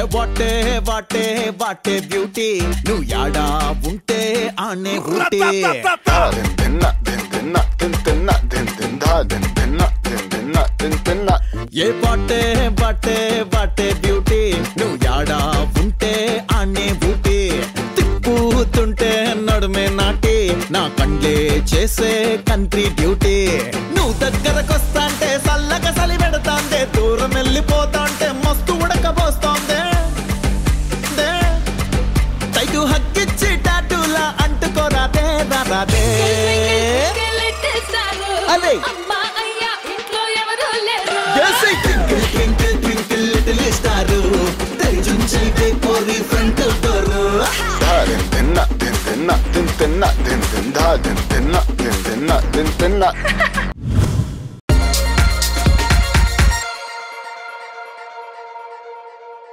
What a what a what a beauty నువ్వు యాడా ఉంటే ఆనే Ooty Din dinna, din dinna, din dinna, din din da, din dinna, din dinna, din dinna. ఏ బాటే బాటే బాటే బ్యూటీ నువ్వు యాడా ఉంటే ఆనే ఊటీ తిప్పుతుంటే నడుమే నాటి నా కండ్లే చేసే కంట్రీ డ్యూటీ నువ్వు దగ్గరకొస్తాంటే సల్లగా సలి పెడతాందే దూరం వెళ్ళిపోతాంటే మస్తు ఉడకబోస్తోందే దే. తైటు హక్కిచ్చి టాటూలా అంటుకోరాదే రాదే అదే. Twinkle twinkle twinkle little star తెరిచుంచి పోరి front door Da, din dinna, din dinna, din dinna, din din da, din dinna, din dinna, din dinna.